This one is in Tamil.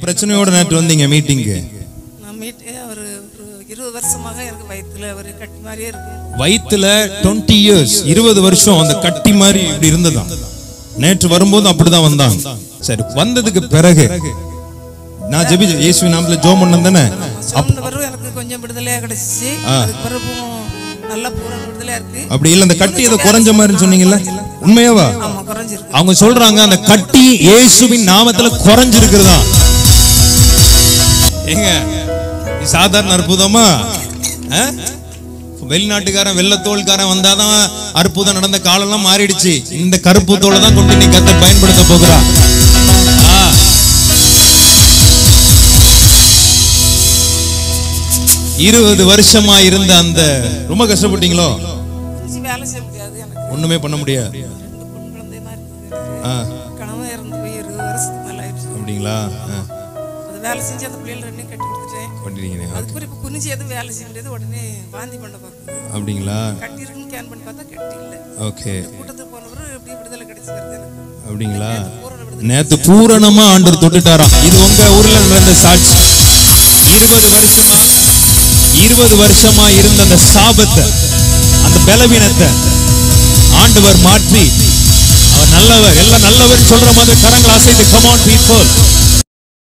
பிரச்சனையோட நேற்று வந்தீங்க மீட்டிங்க்கு நான் மீட்டு ஒரு ஒரு இருபது வருஷமாக எனக்கு வயித்துல ஒரு கட்டி மாதிரியே இருக்கும் வயித்துல 20 இயர்ஸ் இருபது வருஷம் அந்த கட்டி மாதிரி இப்படி இருந்ததாம் நேற்று வரும்போது அப்படிதான் வந்தாங்க சரி வந்ததுக்கு பிறகு நான் ஜெபி இயேசுவின் நாமத்துல ஜோம் பண்ணேன் தானே சொன்ன பிறகு எனக்கு கொஞ்சம் விடுதலையா கிடைச்சிச்சு அதுக்கு பிறகும் நல்ல பூரண விடுதலையா இருக்கு அப்படி இல்ல அந்த கட்டி ஏதோ குறைஞ்ச மாதிரின்னு சொன்னீங்கல்ல உண்மையாவா ஆமா குறைஞ்சிருக்கு அவங்க சொல்றாங்க அந்த கட்டி இயேசுவின் நாமத்துல குறைஞ்சிருக்கிறதா ஏங்க இது சாதாரண அற்புதமா ஆ? வெளிநாட்டுக்காரன் வெள்ளத்தோல்காரன் வந்தாதான் அற்புதம் நடந்த காலம்லாம் மாறிடுச்சு இந்த கருப்பு தோலை தான் கொண்டு நீ கத்த பயன்படுத்த போகிறா ஆ. இருபது வருஷமா இருந்த அந்த ரொம்ப கஷ்டப்பட்டீங்களோ குனிஞ்சு வேலை செய்ய முடியாது எனக்கு ஒண்ணுமே பண்ண முடியாது ரெண்டு பொண்ணு குழந்தை மாதிரி இருக்குது ஆ, கணவன் இறந்து போய் இருபது வருஷத்துக்கு மேல ஆயிடுச்சு அப்படிங்களா ஆ, அது வேலை செஞ்சு அந்த பிள்ளைகள் ரெண்டையும் கட்டி கொடுத்துட்டேன் பண்ணிட்டீங்க அது குறிப்பு குனிஞ்சு எதுவும் வேலை செய்ய முடியாது உடனே வாந்தி பண்ண பார்க்குது அப்படிங்களா கட்டி இருக்குன்னு கேன் பண்ணி பார்த்தா கட்டி இல்லை ஓகே கூட்டத்துக்கு போனவரு எப்படி விடுதலை கிடைச்சி வருது எனக்கு அப்படிங்களா பூரண விடுதலை நேத்து பூரணமா ஆண்டவர் தொட்டுட்டாராம் இது உங்க ஊர்ல நடந்த சாட்சி இருபது வருஷமா இருபது வருஷமா இருந்த அந்த சாபத்தை அந்த பலவீனத்தை ஆண்டவர் மாற்றி அவர் நல்லவர் எல்லாம் நல்லவர் சொல்ற மாதிரி கரங்கள் அசைத்து கமான் பீப்புள்